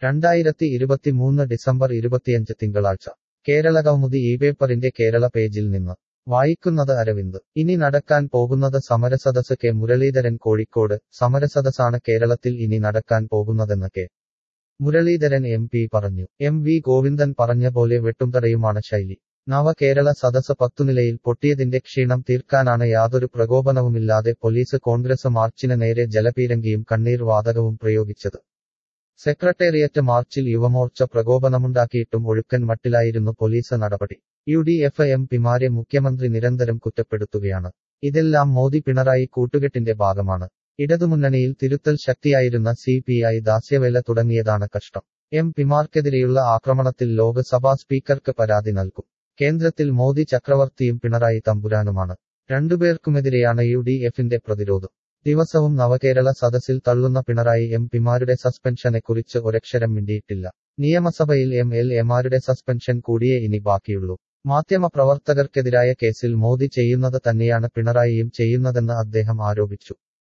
രണ്ടായിരത്തി ഇരുപത്തിമൂന്ന് ഡിസംബർ ഇരുപത്തിയഞ്ച് തിങ്കളാഴ്ച കേരള കൗമുദി ഈ പേപ്പറിന്റെ കേരള പേജിൽ നിന്ന് വായിക്കുന്നത് അരവിന്ദ് ഇനി നടക്കാൻ പോകുന്നത് സമരസദസ് കെ മുരളീധരൻ കോഴിക്കോട് സമരസദസ്സാണ് കേരളത്തിൽ ഇനി നടക്കാൻ പോകുന്നതെന്ന് കെ മുരളീധരൻ എം പി പറഞ്ഞു എം വി ഗോവിന്ദൻ പറഞ്ഞ പോലെ വെട്ടുംതടയുമാണ് ശൈലി നവകേരള സദസ് പത്തുനിലയിൽ പൊട്ടിയതിന്റെ ക്ഷീണം തീർക്കാനാണ് യാതൊരു പ്രകോപനവുമില്ലാതെ പോലീസ് കോൺഗ്രസ് മാർച്ചിന് നേരെ ജലപീരങ്കിയും കണ്ണീർ വാതകവും പ്രയോഗിച്ചത് സെക്രട്ടേറിയറ്റ് മാർച്ചിൽ യുവമോർച്ച പ്രകോപനമുണ്ടാക്കിയിട്ടും ഒഴുക്കൻ മട്ടിലായിരുന്നു പോലീസ് നടപടി യു ഡി എഫ് എം പിമാരെ മുഖ്യമന്ത്രി നിരന്തരം കുറ്റപ്പെടുത്തുകയാണ് ഇതെല്ലാം മോദി പിണറായി കൂട്ടുകെട്ടിന്റെ ഭാഗമാണ് ഇടതുമുന്നണിയിൽ തിരുത്തൽ ശക്തിയായിരുന്ന സി പി ഐ ദാസ്യവേല തുടങ്ങിയതാണ് കഷ്ടം എം പിമാർക്കെതിരെയുള്ള ആക്രമണത്തിൽ ലോക്സഭാ സ്പീക്കർക്ക് പരാതി നൽകും കേന്ദ്രത്തിൽ മോദി ചക്രവർത്തിയും പിണറായി തമ്പുരാനുമാണ് രണ്ടുപേർക്കുമെതിരെയാണ് യു ഡി എഫിന്റെ പ്രതിരോധം ദിവസവും നവകേരള സദസ്സിൽ തള്ളുന്ന പിണറായി എം പിമാരുടെ സസ്പെൻഷനെക്കുറിച്ച് ഒരക്ഷരം മിണ്ടിയിട്ടില്ല നിയമസഭയിൽ എം എൽ എമാരുടെ സസ്പെൻഷൻ കൂടിയേ ഇനി ബാക്കിയുള്ളൂ മാധ്യമപ്രവർത്തകർക്കെതിരായ കേസിൽ മോദി ചെയ്യുന്നത് തന്നെയാണ് പിണറായിയും ചെയ്യുന്നതെന്ന് അദ്ദേഹം ആരോപിച്ചു